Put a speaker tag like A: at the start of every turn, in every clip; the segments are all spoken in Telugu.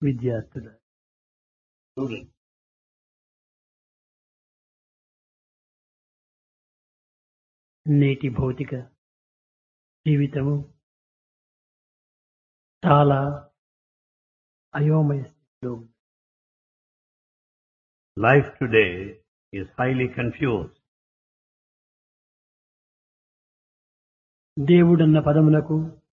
A: విద్యార్థుల
B: Student.
A: నేటి భౌతిక జీవితము చాలా అయోమయ స్థితిలో ఉంది.
B: Life today is highly confused.
A: దేవుడన్న పదమునకు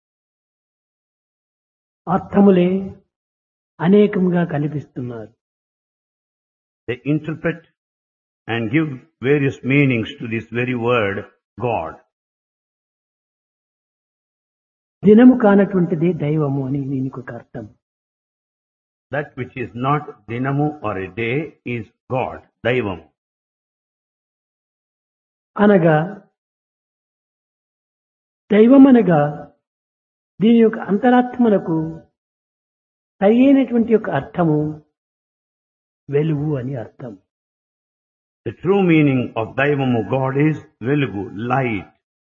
A: అర్థములే అనేకంగా కనిపిస్తున్నారు
B: They interpret and give various meanings to this very word, God.
A: దినము కానటువంటిది దైవము అని దీనికి ఒక అర్థం
B: That which is not dinamu or a day is God, Daivam.
A: అనగా దైవం అనగా దీని యొక్క అంతరాత్మలకు సరైనటువంటి యొక్క అర్థము వెలుగు అని అర్థం
B: The true meaning of Daivamu God is Velugu, light.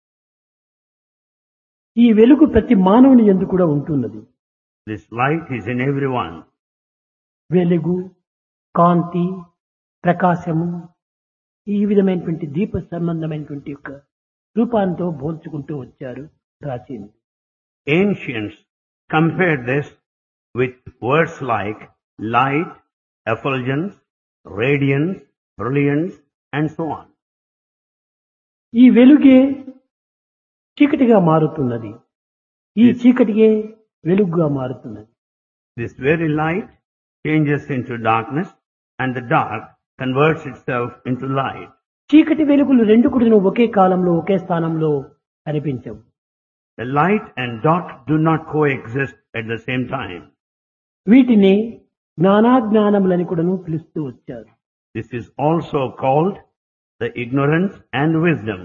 A: ఈ వెలుగు ప్రతి మానవుని ఎందు కూడా ఉంటున్నది
B: This light is in everyone.
A: వెలుగు కాంతి ప్రకాశము ఈ విధమైనటువంటి దీప సంబంధమైనటువంటి యొక్క రూపాంతో పోల్చుకుంటూ వచ్చారు ప్రాచీనులు
B: Ancients compared this with words like light, effulgence, radiance, brilliance, and so on.
A: ఈ వెలుగే చీకటిగా మారుతున్నది ఈ చీకటిగే వెలుగుగా మారుతున్నది
B: This very light changes into darkness and the dark converts itself into light.
A: చీకటి వెలుగులు రెండు కూడా ఒకే కాలంలో ఒకే స్థానంలో కనిపించవు
B: The light and dark do not coexist at the same time.
A: వీటిని జ్ఞానాజ్ఞానములని కూడాను పిలుస్తూ వచ్చారు
B: This is also called the ignorance and wisdom.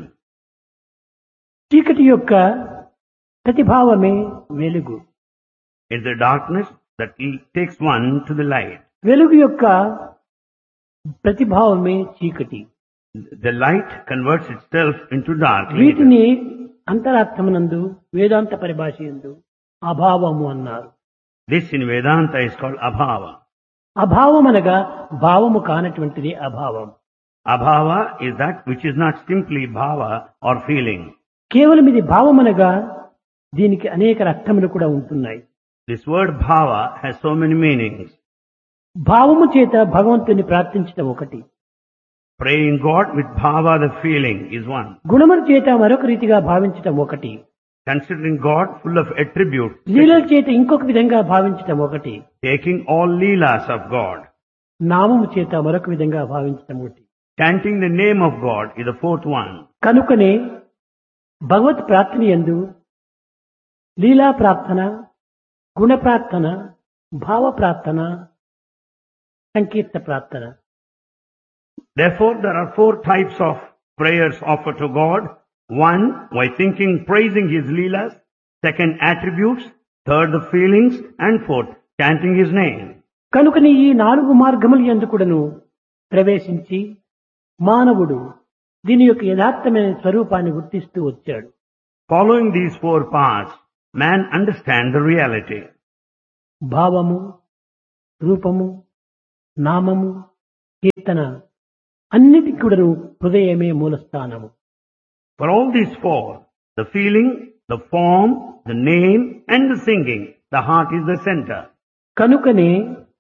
A: చీకటి యొక్క ప్రతిభావమే వెలుగు
B: It's the darkness that takes one to the light.
A: వెలుగు యొక్క ప్రతిభావమే చీకటి
B: The light converts itself into dark. later.
A: వీటిని అంతరార్థమునందు వేదాంత పరిభాష ఎందు అభావము అన్నారు
B: This in Vedanta is called abhava.
A: అభావం అనగా భావము కానటువంటిది అభావం
B: Abhava is that which is not simply bhava or feeling.
A: కేవలం ఇది భావం అనగా దీనికి అనేక అర్థములు కూడా ఉంటున్నాయి
B: This word bhava has so many meanings.
A: భావము చేత భగవంతుని ప్రార్థించడం ఒకటి
B: Praying God with bhava, the feeling, is one.
A: గుణముల చేత మరొక రీతిగా భావించటం ఒకటి
B: Considering God full of attributes,
A: లీలల చేత ఇంకొక విధంగా భావించటం ఒకటి
B: taking all leelas of God,
A: నామము చేత మరొక విధంగా భావించటం ఒకటి
B: chanting the name of God is the fourth one.
A: కనుకనే భగవత్ ప్రార్థన ఎందు లీలా ప్రార్థన గుణ ప్రార్థన భావ ప్రార్థన సంకీర్త ప్రార్థన
B: Therefore, there are four types of prayers offered to God. One, by thinking, praising His leelas. Second, attributes. Third, the feelings. And fourth, chanting His name.
A: కనుకని ఈ నాలుగు మార్గములు ఎందుకుడను ప్రవేశించి మానవుడు దీని యొక్క యథార్థమైన స్వరూపాన్ని గుర్తిస్తూ వచ్చాడు
B: Following these four paths, man understands the reality.
A: భావము రూపము నామము కీర్తన అన్నిటికి కూడాను హృదయమే మూలస్థానము
B: For all these four, the feeling, the form, the name, and the singing, the heart is the center.
A: కనుకనే